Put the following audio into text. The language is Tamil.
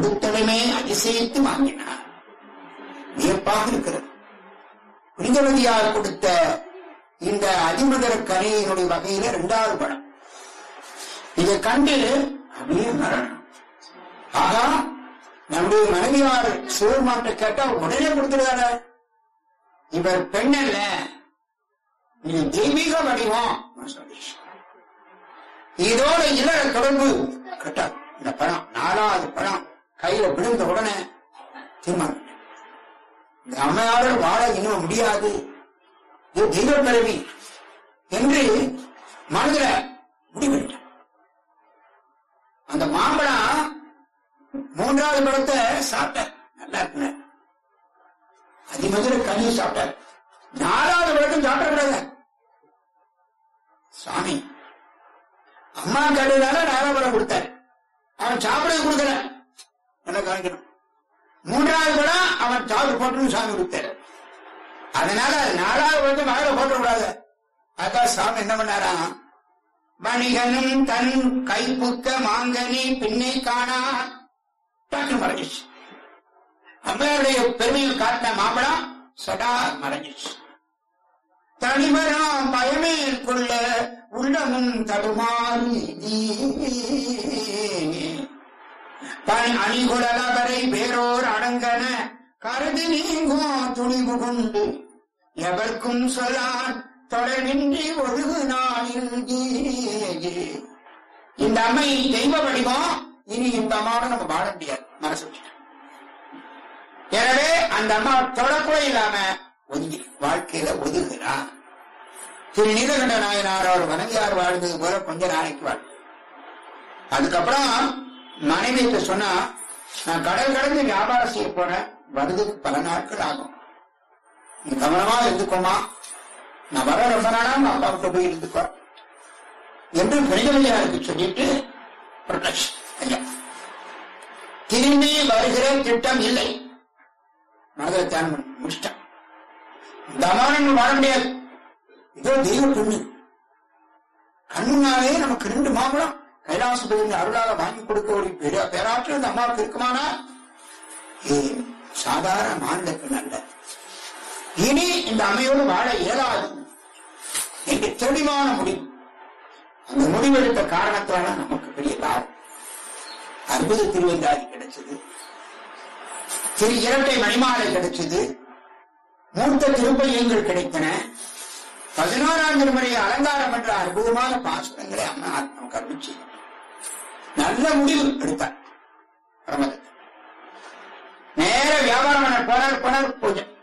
கொடுத்தடமே அதிசயித்து வாங்கினார் வியப்பாக இருக்கிறது புனிதவதியார் கொடுத்த இந்த அதிமதுர கரையினுடைய வகையில இரண்டாவது படம் இதை கண்டு அப்படியே மரணம் ஆகா நம்முடைய மனைவியார் சிவருமாட்ட கேட்டா உடனே கொடுத்துருக்காரு இவர் பெண் அல்ல இது தெய்வீக வடிவம் சொல்லிச்சு. இதோட இளர தொடர்பு கட்டார் இந்த படம் நாலாவது படம் கையில விழுந்த உடனே தீர்மானம் இந்த அம்மையாளர் வாழ இன்னும் முடியாது இது தெய்வ பிறவி என்று மனதில முடிவெடுத்தார் அந்த மாம்பழம் மூன்றாவது படத்தை சாப்பிட்டார் நல்லா இருக்குங்க அதிமதுர கனியை சாப்பிட்டார் நாலாவது படத்தையும் சாப்பிடக்கூடாது சுவாமி அம்மா கடையினால நாலாபுரம் கொடுத்தார் அவன் சாப்பிடவே கொடுக்கல என்ன காணிக்கணும் மூன்றாவது படம் அவன் சாப்பிட்டு போட்டுன்னு சாமி கொடுத்தாரு அதனால நாலாவது படத்தை மகளை போட்டக்கூடாது அதான் சாமி என்ன பண்ணாராம் வணிகனும் தன் கைப்புக்க மாங்கனி பின்னை காணா டக்குன்னு மறைஞ்சிச்சு அம்மையுடைய பெருமையில் காட்டின மாம்பழம் சடா மறைஞ்சிச்சு தனிமரம் பயமேல் கொள்ள உள்ளமும் தடுமாறி பண் அணிகுழலவரை வேறோர் அடங்கன கருதி நீங்கும் துணிவு கொண்டு எவர்க்கும் சொல்லான் தொடர்பின்றி ஒழுகு நாளில் இந்த அம்மை தெய்வ வடிவம் இனி இந்த அம்மாவோட நம்ம வாழ முடியாது மனசு வச்சுட்டு. எனவே அந்த அம்மா தொடக்கூட இல்லாம ஒதுங்கி வாழ்க்கையில ஒதுங்குறான் திரு நீலகண்ட நாயனார் அவர் வணங்கியார் வாழ்ந்தது போல கொஞ்ச நாளைக்கு வாழ் அதுக்கப்புறம் மனைவியிட்ட சொன்னா நான் கடல் கடந்து வியாபாரம் செய்ய போறேன் வருதுக்கு பல நாட்கள் ஆகும் நீ கவனமா இருந்துக்கோமா நான் வர ரொம்ப நாளா நான் அப்பா விட்டு போய் இருந்துக்கோ என்று பெரியவையாருக்கு சொல்லிட்டு புரட்டாச்சு ஐயா திரும்பி வருகிற திட்டம் இல்லை மனதில் தியானம் பண்ணி முடிச்சிட்டான் தமானன் வாழ முடியாது இதோ தெய்வ பெண்ணு கண்ணுனாலே நமக்கு ரெண்டு மாம்பழம் கைலாசபதியின் அருளாக வாங்கி கொடுக்க ஒரு பெரிய பேராற்றல் இந்த அம்மாவுக்கு இருக்குமானா ஏ சாதாரண மாநில பெண் அல்ல இனி இந்த அம்மையோடு வாழ இயலாது என்று தெளிவான முடிவு அந்த முடிவெடுத்த காரணத்தால நமக்கு பெரிய லாபம் அற்புத திருவந்தாதி கிடைச்சது திரு இரட்டை மணிமாலை கிடைச்சது மூர்த்த திருப்பயங்கள் கிடைத்தன பதினோராம் திருமுறை அலங்காரம் என்ற அற்புதமான பாசுரங்களை அம்மா நமக்கு அருளிச்சு நல்ல முடிவு எடுத்தார் பிரமதத்தை நேர வியாபாரம் பண்ண போனார் போனார் பூஜை